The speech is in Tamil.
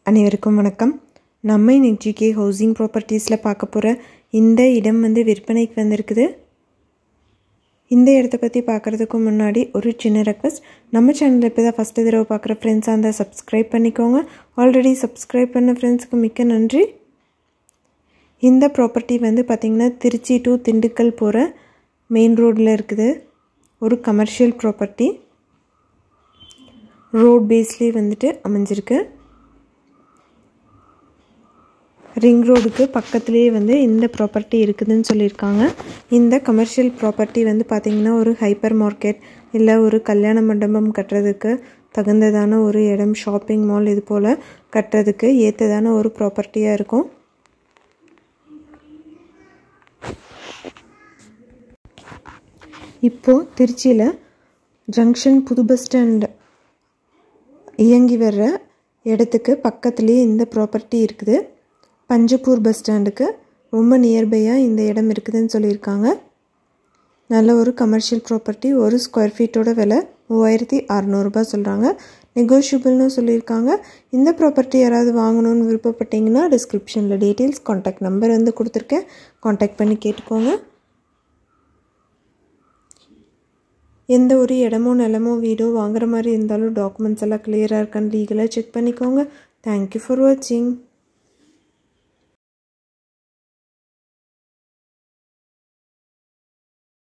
அனைவருக்கும் வணக்கம் நம்ம இன்னைக்கு ஜிகே ஹவுசிங் ப்ராப்பர்ட்டிஸில் பார்க்க போகிற இந்த இடம் வந்து விற்பனைக்கு வந்திருக்குது இந்த இடத்த பற்றி பார்க்குறதுக்கு முன்னாடி ஒரு சின்ன ரெக்வஸ்ட் நம்ம சேனலில் இப்போ தான் ஃபஸ்ட்டு தடவை பார்க்குற ஃப்ரெண்ட்ஸாக இருந்தால் சப்ஸ்கிரைப் பண்ணிக்கோங்க ஆல்ரெடி சப்ஸ்கிரைப் பண்ண ஃப்ரெண்ட்ஸுக்கு மிக்க நன்றி இந்த ப்ராப்பர்ட்டி வந்து பார்த்திங்கன்னா திருச்சி டு திண்டுக்கல் போகிற மெயின் ரோடில் இருக்குது ஒரு கமர்ஷியல் ப்ராப்பர்ட்டி ரோட் பேஸ்லேயே வந்துட்டு அமைஞ்சிருக்கு ரிங் ரோடுக்கு பக்கத்துலேயே வந்து இந்த ப்ராப்பர்ட்டி இருக்குதுன்னு சொல்லியிருக்காங்க இந்த கமர்ஷியல் ப்ராப்பர்ட்டி வந்து பார்த்திங்கன்னா ஒரு ஹைப்பர் மார்க்கெட் இல்லை ஒரு கல்யாண மண்டபம் கட்டுறதுக்கு தகுந்ததான ஒரு இடம் ஷாப்பிங் மால் இது போல் கட்டுறதுக்கு ஏற்றதான ஒரு ப்ராப்பர்ட்டியாக இருக்கும் இப்போது திருச்சியில் ஜங்ஷன் புது பஸ் ஸ்டாண்ட் இயங்கி வர்ற இடத்துக்கு பக்கத்துலேயே இந்த ப்ராப்பர்ட்டி இருக்குது பஞ்சப்பூர் பஸ் ஸ்டாண்டுக்கு ரொம்ப நியர்பையாக இந்த இடம் இருக்குதுன்னு சொல்லியிருக்காங்க நல்ல ஒரு கமர்ஷியல் ப்ராப்பர்ட்டி ஒரு ஸ்கொயர் ஃபீட்டோட விலை மூவாயிரத்தி அறநூறுபா சொல்கிறாங்க நெகோஷியபிள்னு சொல்லியிருக்காங்க இந்த ப்ராப்பர்ட்டி யாராவது வாங்கணும்னு விருப்பப்பட்டீங்கன்னா டிஸ்கிரிப்ஷனில் டீட்டெயில்ஸ் காண்டாக்ட் நம்பர் வந்து கொடுத்துருக்கேன் காண்டாக்ட் பண்ணி கேட்டுக்கோங்க எந்த ஒரு இடமோ நிலமோ வீடோ வாங்குற மாதிரி இருந்தாலும் டாக்குமெண்ட்ஸ் எல்லாம் கிளியராக இருக்கான்னு லீகலாக செக் பண்ணிக்கோங்க தேங்க்யூ ஃபார் வாட்சிங்